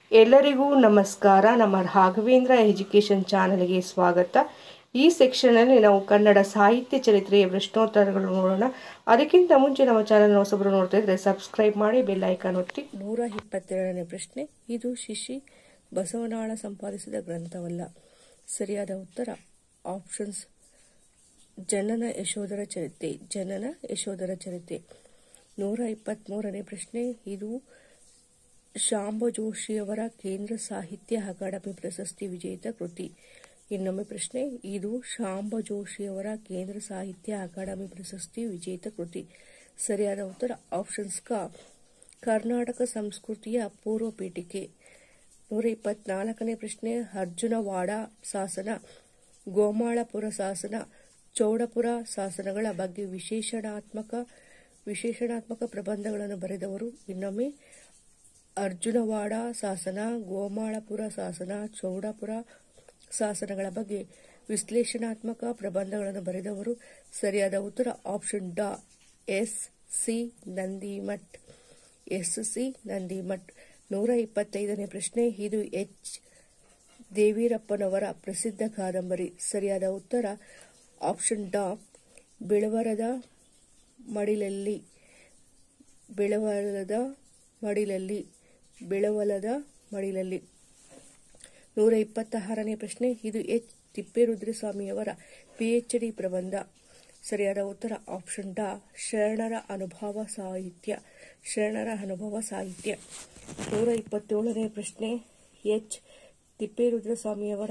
ಎಲ್ಲರಿಗೂ ನಮಸ್ಕಾರ ನಮ್ಮ ರಾಘವೇಂದ್ರ ಎಜುಕೇಷನ್ ಚಾನಲ್ಗೆ ಸ್ವಾಗತ ಈ ಸೆಕ್ಷನಲ್ಲಿ ನಾವು ಕನ್ನಡ ಸಾಹಿತ್ಯ ಚರಿತ್ರೆಯ ಪ್ರಶ್ನೋತ್ತರಗಳು ನೋಡೋಣ ಅದಕ್ಕಿಂತ ಮುಂಚೆ ನಮ್ಮ ಚಾನಲ್ ಹೊಸಬರು ನೋಡ್ತಾ ಇದ್ರೆ ಸಬ್ಸ್ಕ್ರೈಬ್ ಮಾಡಿ ಬೆಲ್ ಐಕಾನ್ ಒತ್ತಿ ನೂರ ಇಪ್ಪತ್ತೆರಡನೇ ಪ್ರಶ್ನೆ ಇದು ಶಿಶಿ ಬಸವನಾಳ ಸಂಪಾದಿಸಿದ ಗ್ರಂಥವಲ್ಲ ಸರಿಯಾದ ಉತ್ತರ ಆಪ್ಷನ್ಸ್ ಜನನ ಯಶೋಧರ ಚರಿತೆ ಜನನ ಯಶೋಧರ ಚರಿತೆ ನೂರ ಇಪ್ಪತ್ತ್ಮೂರನೇ ಪ್ರಶ್ನೆ ಇದು ಶಾಂಬ ಜೋಶಿಯವರ ಕೇಂದ್ರ ಸಾಹಿತ್ಯ ಅಕಾಡೆಮಿ ಪ್ರಶಸ್ತಿ ವಿಜೇತ ಕೃತಿ ಇನ್ನೊಮ್ಮೆ ಪ್ರಶ್ನೆ ಇದು ಶಾಂಬ ಜೋಶಿಯವರ ಕೇಂದ್ರ ಸಾಹಿತ್ಯ ಅಕಾಡೆಮಿ ಪ್ರಶಸ್ತಿ ವಿಜೇತ ಕೃತಿ ಸರಿಯಾದ ಉತ್ತರ ಆಪ್ಷನ್ಸ್ ಕ ಕರ್ನಾಟಕ ಸಂಸ್ಕೃತಿಯ ಪೂರ್ವ ಪೀಠಿಕೆ ನೂರ ಇಪ್ಪತ್ನಾಲ್ಕನೇ ಪ್ರಶ್ನೆ ಅರ್ಜುನವಾಡ ಶಾಸನ ಗೋಮಾಳಪುರ ಶಾಸನ ಚೌಡಪುರ ಶಾಸನಗಳ ಬಗ್ಗೆ ವಿಶೇಷಣಾತ್ಮಕ ವಿಶೇಷಣಾತ್ಮಕ ಪ್ರಬಂಧಗಳನ್ನು ಬರೆದವರು ಇನ್ನೊಮ್ಮೆ ಅರ್ಜುನವಾಡ ಶಾಸನ ಗೋಮಾಳಪುರ ಶಾಸನ ಚೌಡಪುರ ಶಾಸನಗಳ ಬಗ್ಗೆ ವಿಶ್ಲೇಷಣಾತ್ಮಕ ಪ್ರಬಂಧಗಳನ್ನು ಬರೆದವರು ಸರಿಯಾದ ಉತ್ತರ option D S C Nandimath S C Nandimath ನೂರ ಇಪ್ಪತ್ತೈದನೇ ಪ್ರಶ್ನೆ ಇದು ಎಚ್ ದೇವೀರಪ್ಪನವರ ಪ್ರಸಿದ್ಧ ಕಾದಂಬರಿ ಸರಿಯಾದ ಉತ್ತರ ಆಪ್ಷನ್ ಡಾ ಬಿಳವರದ ಮಡಿಲಲ್ಲಿ ಬೆಳವಲದ ಮಡಿಲಲ್ಲಿ ಬೆಳವಲದ ಮಡಿಲಲ್ಲಿ ನೂರ ಇಪ್ಪತ್ತಾರನೇ ಪ್ರಶ್ನೆ ಇದು ಎಚ್ ತಿಪ್ಪೇರುದ್ರಸ್ವಾಮಿಯವರ ಪಿಎಚ್ ಡಿ ಪ್ರಬಂಧ ಸರಿಯಾದ ಉತ್ತರ ಆಪ್ಷನ್ ಡಾ ಶರಣರ ಅನುಭವ ಸಾಹಿತ್ಯ ಶರಣರ ಅನುಭವ ಸಾಹಿತ್ಯ ನೂರ ಇಪ್ಪತ್ತೇಳನೇ ಪ್ರಶ್ನೆ ಎಚ್ ತಿಪ್ಪೇರುದ್ರಸ್ವಾಮಿಯವರ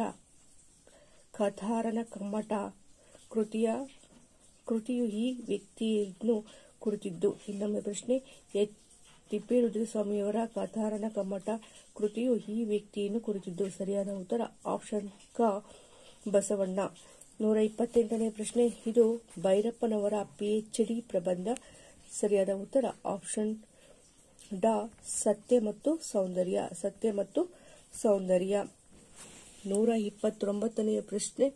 ಕಥಾರನ ಕಮ್ಮಟ ಕೃತಿಯ ಕೃತಿಯು ಈ ವ್ಯಕ್ತಿಯನ್ನು ಕುರಿತಿದ್ದು ಇನ್ನೊಮ್ಮೆ ಪ್ರಶ್ನೆ ಎಚ್ ತಿಪ್ಪೇರುದ್ರಸ್ವಾಮಿಯವರ ಕಥಾರನ ಕಮ್ಮಟ ಕೃತಿಯು ಈ ವ್ಯಕ್ತಿಯನ್ನು ಕುರಿತಿದ್ದು ಸರಿಯಾದ ಉತ್ತರ ಆಪ್ಷನ್ ಕ ಬಸವಣ್ಣ ನೂರ ಇಪ್ಪತ್ತೆಂಟನೇ ಪ್ರಶ್ನೆ ಇದು ಭೈರಪ್ಪನವರ ಪಿಎಚ್ ಡಿ ಪ್ರಬಂಧ ಸರಿಯಾದ ಉತ್ತರ ಆಪ್ಷನ್ ಡಾ ಸತ್ಯ ಮತ್ತು ಸೌಂದರ್ಯ ಸತ್ಯ ಮತ್ತು ಸೌಂದರ್ಯ ನೂರ ಇಪ್ಪತ್ತೊಂಬತ್ತನೆಯ ಪ್ರಶ್ನೆ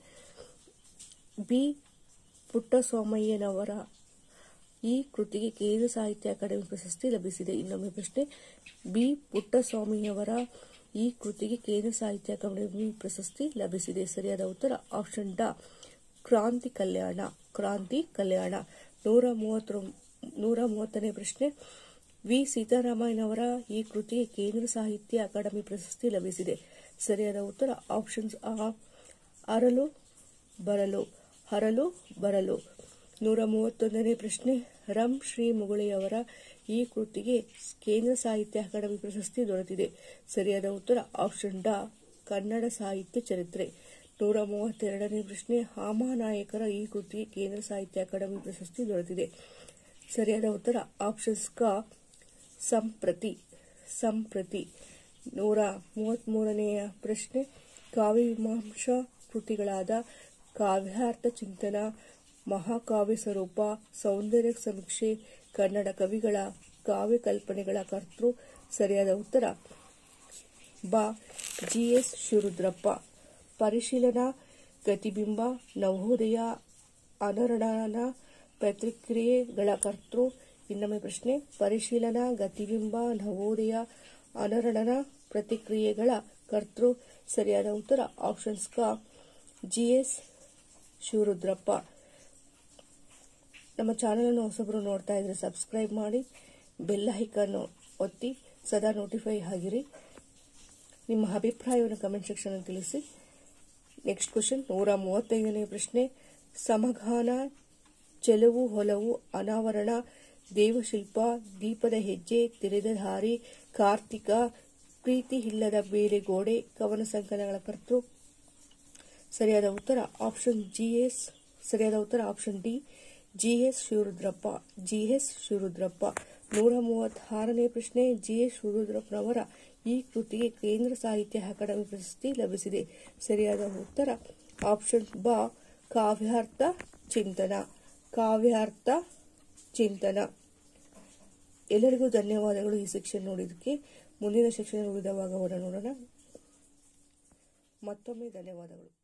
ಬಿ ಪುಟ್ಟಸ್ವಾಮಯ್ಯನವರ ಈ ಕೃತಿಗೆ ಕೇಂದ್ರ ಸಾಹಿತ್ಯ ಅಕಾಡೆಮಿ ಪ್ರಶಸ್ತಿ ಲಭಿಸಿದೆ ಇನ್ನೊಮ್ಮೆ ಪ್ರಶ್ನೆ ಬಿ ಪುಟ್ಟಸ್ವಾಮಿಯವರ ಈ ಕೃತಿಗೆ ಕೇಂದ್ರ ಸಾಹಿತ್ಯ ಅಕಾಡೆಮಿ ಪ್ರಶಸ್ತಿ ಲಭಿಸಿದೆ ಸರಿಯಾದ ಉತ್ತರ ಆಪ್ಷನ್ ಡಾ ಕ್ರಾಂತಿ ಕಲ್ಯಾಣ ಕ್ರಾಂತಿ ಕಲ್ಯಾಣ ನೂರ ಮೂವತ್ತೊಂ ನೂರ ಮೂವತ್ತನೇ ಪ್ರಶ್ನೆ ವಿ ಸೀತಾರಾಮಯ್ಯನವರ ಈ ಕೃತಿಗೆ ಕೇಂದ್ರ ಸಾಹಿತ್ಯ ಅಕಾಡೆಮಿ ಪ್ರಶಸ್ತಿ ಲಭಿಸಿದೆ ಸರಿಯಾದ ಉತ್ತರ ಆಪ್ಷನ್ಸ್ ಆ ಅರಲು ಬರಲು ಹರಲು ಬರಲು ನೂರ ಮೂವತ್ತೊಂದನೇ ಪ್ರಶ್ನೆ ರಂ ಶ್ರೀ ಮುಗುಳೆಯವರ ಈ ಕೃತಿಗೆ ಕೇಂದ್ರ ಸಾಹಿತ್ಯ ಅಕಾಡೆಮಿ ಪ್ರಶಸ್ತಿ ದೊರೆತಿದೆ ಸರಿಯಾದ ಉತ್ತರ ಆಪ್ಷನ್ ಡಾ ಕನ್ನಡ ಸಾಹಿತ್ಯ ಚರಿತ್ರೆ ನೂರ ಮೂವತ್ತೆರಡನೇ ಪ್ರಶ್ನೆ ಹಾಮಾನಾಯಕರ ಈ ಕೃತಿಗೆ ಕೇಂದ್ರ ಸಾಹಿತ್ಯ ಅಕಾಡೆಮಿ ಪ್ರಶಸ್ತಿ ದೊರೆತಿದೆ ಸರಿಯಾದ ಉತ್ತರ ಆಪ್ಷನ್ಸ್ ಕ ಸಂಪ್ರತಿ ಸಂಪ್ರತಿ ನೂರ ಮೂವತ್ತ್ಮೂರನೆಯ ಪ್ರಶ್ನೆ ಕಾವ್ಯಮೀಮಾಂಸಾ ಕೃತಿಗಳಾದ ಕಾವ್ಯಾರ್ಥ ಚಿಂತನ ಮಹಾಕಾವ್ಯ ಸ್ವರೂಪ ಸೌಂದರ್ಯ ಸಮೀಕ್ಷೆ ಕನ್ನಡ ಕವಿಗಳ ಕಾವ್ಯ ಕಲ್ಪನೆಗಳ ಕರ್ತೃ ಸರಿಯಾದ ಉತ್ತರ ಬ ಜಿ ಎಸ್ ಶಿವರುದ್ರಪ್ಪ ಪರಿಶೀಲನಾ ಗತಿಬಿಂಬ ನವೋದಯ ಅನರಣನ ಪ್ರತಿಕ್ರಿಯೆಗಳ ಕರ್ತೃ ಇನ್ನೊಮ್ಮೆ ಪ್ರಶ್ನೆ ಪರಿಶೀಲನಾ ಗತಿಬಿಂಬ ನವೋದಯ ಅನರಣನ ಪ್ರತಿಕ್ರಿಯೆಗಳ ಕರ್ತೃ ಸರಿಯಾದ ಉತ್ತರ ಆಪ್ಷನ್ಸ್ ಕ ಜಿ ಎಸ್ ಶಿವರುದ್ರಪ್ಪ ನಮ್ಮ ಚಾನಲನ್ನು ಹೊಸಬರು ನೋಡ್ತಾ ಇದ್ರೆ ಸಬ್ಸ್ಕ್ರೈಬ್ ಮಾಡಿ ಬೆಲ್ ಐಕನ್ ಒತ್ತಿ ಸದಾ ನೋಟಿಫೈ ಆಗಿರಿ ನಿಮ್ಮ ಅಭಿಪ್ರಾಯವನ್ನು ಕಮೆಂಟ್ ಸೆಕ್ಷನ್ ತಿಳಿಸಿ ನೆಕ್ಸ್ಟ್ ಕ್ವಶನ್ ನೂರ ಮೂವತ್ತೈದನೇ ಪ್ರಶ್ನೆ ಸಮಗಾನ ಚೆಲುವು ಹೊಲವು ಅನಾವರಣ ದೇವಶಿಲ್ಪ ದೀಪದ ಹೆಜ್ಜೆ ತೆರೆದ ದಾರಿ ಕಾರ್ತಿಕ ಪ್ರೀತಿ ಇಲ್ಲದ ಬೇರೆ ಗೋಡೆ ಕವನ ಸಂಕಲನಗಳ ಕರ್ತೃ ಸರಿಯಾದ ಉತ್ತರ ಆಪ್ಷನ್ ಜಿ ಎಸ್ ಸರಿಯಾದ ಉತ್ತರ option D G S Shivarudrappa G S Shivarudrappa ನೂರ ಮೂವತ್ತಾರನೇ ಪ್ರಶ್ನೆ ಜಿ ಎಸ್ ಶಿವರುದ್ರಪ್ಪನವರ ಈ ಕೃತಿಗೆ ಕೇಂದ್ರ ಸಾಹಿತ್ಯ ಅಕಾಡೆಮಿ ಪ್ರಶಸ್ತಿ ಲಭಿಸಿದೆ ಸರಿಯಾದ ಉತ್ತರ ಆಪ್ಷನ್ ಬ ಕಾವ್ಯಾರ್ಥ ಚಿಂತನ ಕಾವ್ಯಾರ್ಥ ಚಿಂತನ ಎಲ್ಲರಿಗೂ ಧನ್ಯವಾದಗಳು ಈ ಸೆಕ್ಷನ್ ನೋಡಿದ್ದಕ್ಕೆ ಮುಂದಿನ ಸೆಕ್ಷನ್ ಉಳಿದ ಭಾಗವನ್ನು ನೋಡೋಣ ಮತ್ತೊಮ್ಮೆ ಧನ್ಯವಾದಗಳು